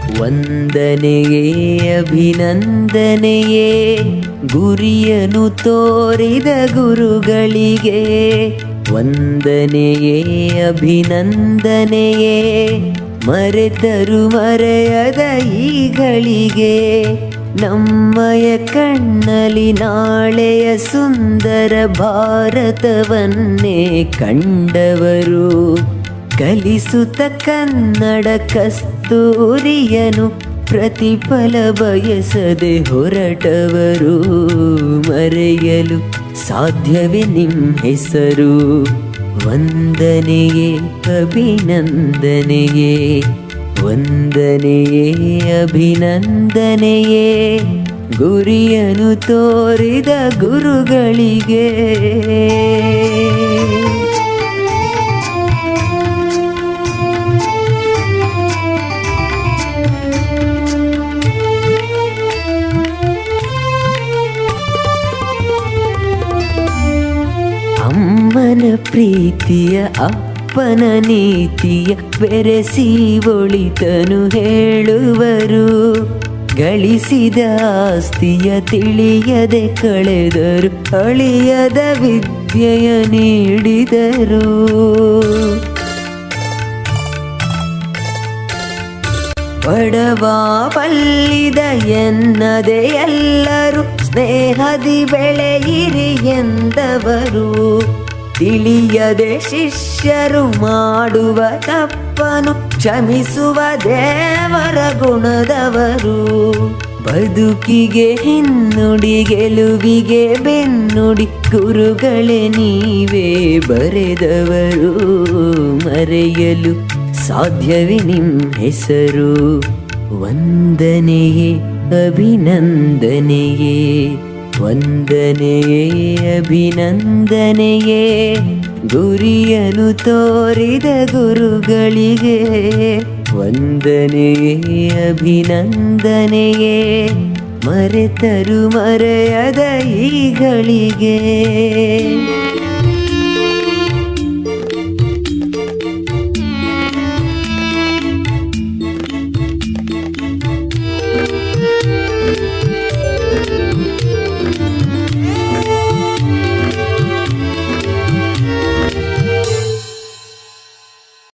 ವಂದನೆಯೇ ಅಭಿನಂದನೆಯೇ ಗುರಿಯನು ತೋರಿದ ಗುರುಗಳಿಗೆ ವಂದನೆಯೇ ಅಭಿನಂದನೆಯೇ ಮರೆತರು ಮರೆಯದ ಈಗಳಿಗೆ ನಮ್ಮಯ ಕಣ್ಣಲ್ಲಿ ನಾಳೆಯ ಸುಂದರ ಭಾರತವನ್ನೇ ಕಂಡವರು ಕಲಿಸುತ್ತ ಕನ್ನಡ ಕಸ್ತೂರಿಯನು ಪ್ರತಿಫಲ ಬಯಸದೆ ಹೊರಟವರು ಮರೆಯಲು ಸಾಧ್ಯವೇ ನಿಮ್ ಹೆಸರು ವಂದನೆಯೇ ಅಭಿನಂದನೆಯೇ ವಂದನೆಯೇ ಅಭಿನಂದನೆಯೇ ಗುರಿಯನು ತೋರಿದ ಗುರುಗಳಿಗೆ ಅಮ್ಮನ ಪ್ರೀತಿಯ ಅಪ್ಪನ ನೀತಿಯ ಬೆರೆಸಿ ಒಳಿತನು ಹೇಳುವರು ಗಳಿಸಿದ ಆಸ್ತಿಯ ತಿಳಿಯದೆ ಕಳೆದರು ಅಳಿಯದ ವಿದ್ಯೆಯ ನೀಡಿದರು ಬಡವ ಬಲ್ಲಿದ ಎನ್ನದೆ ಎಲ್ಲರೂ ಸ್ನೇಹದಿ ಬೆಳೆಯಿರಿ ಎಂದವರು ತಿಳಿಯದೆ ಶಿಷ್ಯರು ಮಾಡುವ ತಪ್ಪನು ಕ್ಷಮಿಸುವ ದೇವರ ಗುಣದವರು ಬದುಕಿಗೆ ಹಿನ್ನುಡಿ ಗೆಲುವಿಗೆ ಬೆನ್ನುಡಿ ಗುರುಗಳೇ ನೀವೇ ಬರೆದವರು ಮರೆಯಲು ಸಾಧ್ಯವೇ ನಿಮ್ ಹೆಸರು ವಂದನೆಯೇ ಅಭಿನಂದನೆಯೇ ವಂದನೆಯೇ ಅಭಿನಂದನೆಯೇ ಗುರಿಯನು ತೋರಿದ ಗುರುಗಳಿಗೆ ವಂದನೆಯೇ ಅಭಿನಂದನೆಯೇ ಮರೆತರು ಮರೆಯದ ಈಗಳಿಗೆ